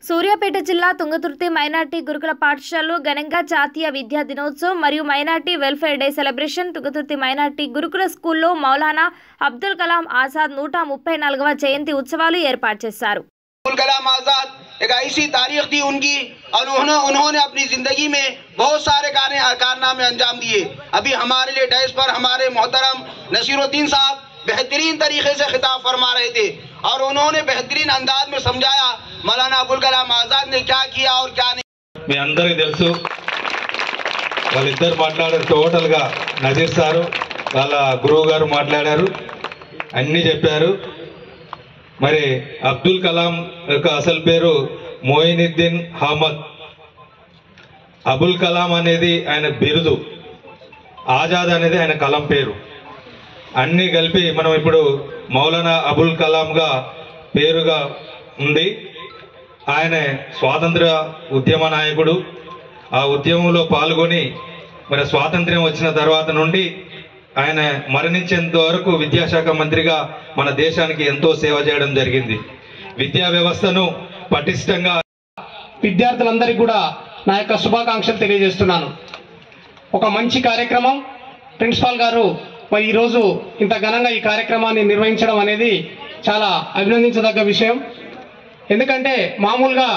సూర్యాపేట జిల్లా తుంగతుర్తి మైనార్టీ గురుకుల పాఠశాలలో ఘనంగా జాతీయ విద్యా దినోత్సవం మరియు minority welfare day celebration Thungathurthi minority గురుకుల స్కూల్లో మౌలానా అబ్దుల్ కలాం ఆజాద్ నూట ముప్పై నాలుగవ జయంతి ఉత్సవాలు ఏర్పాటు చేశారు अब्दुल कलाम आजाद एक ऐसी तारीख थी उनकी और उन्होंने उन्होंने अपनी जिंदगी में बहुत सारे कार्य कारनामे अंजाम दिए अभी हमारे लिए डैश पर हमारे मोहतरम नसीरुद्दीन साहब बेहतरीन तरीके से खिताब फरमा रहे थे और उन्होंने बेहतरीन अंदाज में समझाया मौलाना अबुल कलाम आजाद ने क्या किया और क्या नहीं మీ అందరికీ తెలుసు వాళ్ళిద్దరు మాట్లాడారు టోటల్గా నజీర్ సారు వాళ్ళ గురువు గారు మాట్లాడారు అన్నీ చెప్పారు మరి అబ్దుల్ కలాం యొక్క అసలు పేరు మోయినుద్దీన్ అహ్మద్ అబుల్ కలాం అనేది ఆయన బిరుదు ఆజాద్ అనేది ఆయన కలం పేరు అన్నీ కలిపి మనం ఇప్పుడు మౌలానా అబుల్ కలాంగా పేరుగా ఉంది ఆయన స్వాతంత్ర ఉద్యమ నాయకుడు ఆ ఉద్యమంలో పాల్గొని మరి స్వాతంత్ర్యం వచ్చిన తర్వాత నుండి ఆయన మరణించేంత వరకు విద్యాశాఖ మంత్రిగా మన దేశానికి ఎంతో సేవ చేయడం జరిగింది విద్యా వ్యవస్థను పటిష్టంగా విద్యార్థులందరికీ కూడా నా యొక్క శుభాకాంక్షలు తెలియజేస్తున్నాను ఒక మంచి కార్యక్రమం ప్రిన్సిపాల్ గారు మరి ఈరోజు ఇంత ఘనంగా ఈ కార్యక్రమాన్ని నిర్వహించడం అనేది చాలా అభినందించదగ్గ విషయం ఎందుకంటే మామూలుగా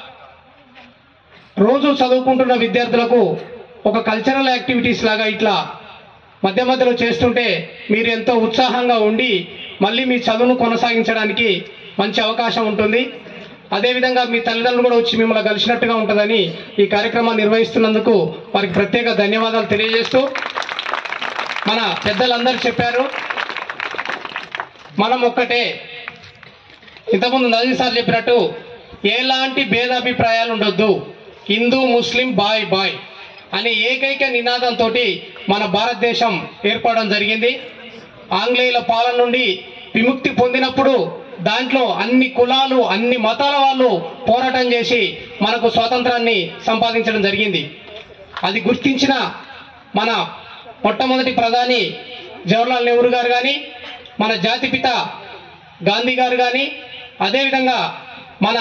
రోజు చదువుకుంటున్న విద్యార్థులకు ఒక కల్చరల్ యాక్టివిటీస్ లాగా ఇట్లా మధ్య మధ్యలో చేస్తుంటే మీరు ఎంతో ఉత్సాహంగా ఉండి మళ్ళీ మీ చదువును కొనసాగించడానికి మంచి అవకాశం ఉంటుంది అదేవిధంగా మీ తల్లిదండ్రులు కూడా వచ్చి మిమ్మల్ని కలిసినట్టుగా ఉంటుందని ఈ కార్యక్రమాన్ని నిర్వహిస్తున్నందుకు వారికి ప్రత్యేక ధన్యవాదాలు తెలియజేస్తూ మన పెద్దలందరూ చెప్పారు మనం ఒక్కటే ఇంతకుముందు నజీర్ సార్ చెప్పినట్టు ఎలాంటి భేదాభిప్రాయాలు ఉండొద్దు హిందూ ముస్లిం బాయ్ బాయ్ అనే ఏకైక నినాదంతో మన భారతదేశం ఏర్పడడం జరిగింది ఆంగ్లేయుల పాలన నుండి విముక్తి పొందినప్పుడు దాంట్లో అన్ని కులాలు అన్ని మతాల వాళ్ళు పోరాటం చేసి మనకు స్వాతంత్రాన్ని సంపాదించడం జరిగింది అది గుర్తించిన మన మొట్టమొదటి ప్రధాని జవహర్లాల్ నెహ్రూ గారు కానీ మన జాతిపిత గాంధీ గారు కానీ అదేవిధంగా మన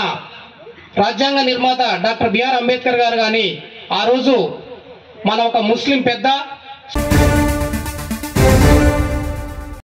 రాజ్యాంగ నిర్మాత డాక్టర్ బిఆర్ అంబేద్కర్ గారు కానీ ఆ రోజు మన ఒక ముస్లిం పెద్ద